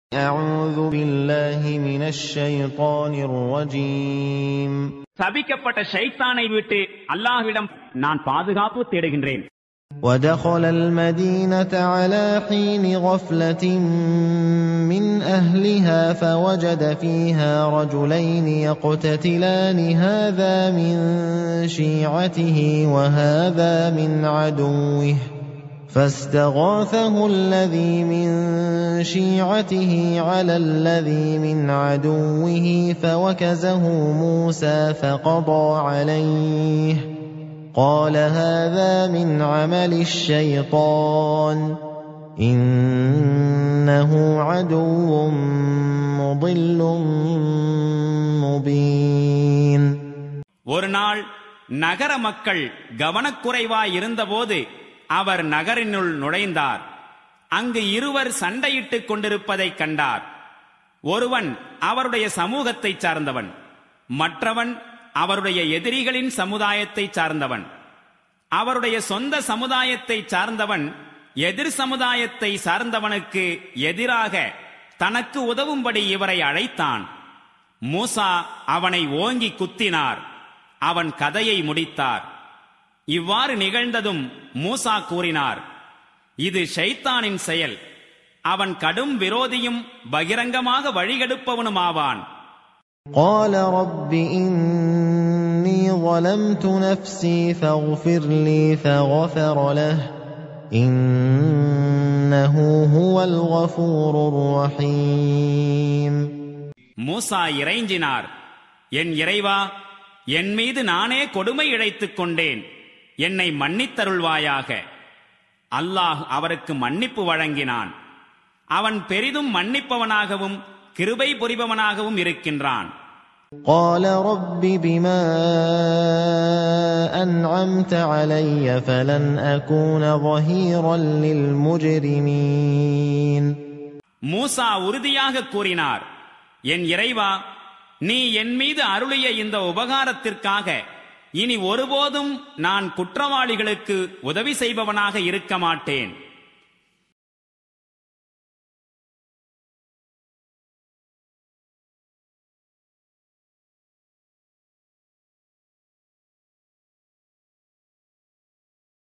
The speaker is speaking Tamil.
أعوذ بالله من الشيطان الرجيم சபிக்கப்பட்ட ஷைத்தானை விட்டு அல்லாஹ்விடம் நான் பாதுகாப்பு தேடுகின்றேன் ودخل المدينة على حين غفلة من أهلها فوجد فيها رجلين يقتتلان هذا من شيعته وهذا من عدوه فاستغاثه الذي من شيعته على الذي من عدوه فوكزه موسى فقضى عليه قال هذا من عمل الشيطان إنه عدو مضل مبين ஒரு நாள் நகர மக்கள் கவனக்குறைவாய் இருந்தபோது அவர் நகரினுள் நுழைந்தார் அங்கு இருவர் சண்டையிட்டுக் கொண்டிருப்பதைக் கண்டார் ஒருவன் அவருடைய சமூகத்தைச் சார்ந்தவன் மற்றவன் அவருடைய எதிரிகளின் சமுதாயத்தைச் சார்ந்தவன் அவருடைய சொந்த சமுதாயத்தைச் சார்ந்தவன் எதிர் சமுதாயத்தை சார்ந்தவனுக்கு எதிராக தனக்கு உதவும்படி இவரை அழைத்தான் மூசா அவனை ஓங்கி குத்தினார் அவன் கதையை முடித்தார் இவ்வாறு நிகழ்ந்ததும் மூசா கூறினார் இது ஷைத்தானின் செயல் அவன் கடும் விரோதியும் பகிரங்கமாக வழிகெடுப்பவனுமாவான் قال رب إني ظلمت نفسي فاغفر لي فغفر له إنه هو الغفور الرحيم மூசா இறைஞ்சினார் என் இறைவா என் மீது நானே கொடுமை இழைத்துக் கொண்டேன் என்னை மன்னித்தருள்வாயாக அல்லாஹ் அவருக்கு மன்னிப்பு வழங்கினான் அவன் பெரிதும் மன்னிப்பவனாகவும் கிருபை புரிபவனாகவும் இருக்கின்றான் قال رب بما أنعمت علي فلن أكون ظهيرا للمجرمين மூசா உறுதியாக கூறினார் என் இறைவா நீ என் மீது அருளிய இந்த உபகாரத்திற்காக இனி ஒருபோதும் நான் குற்றவாளிகளுக்கு உதவி செய்பவனாக இருக்க மாட்டேன்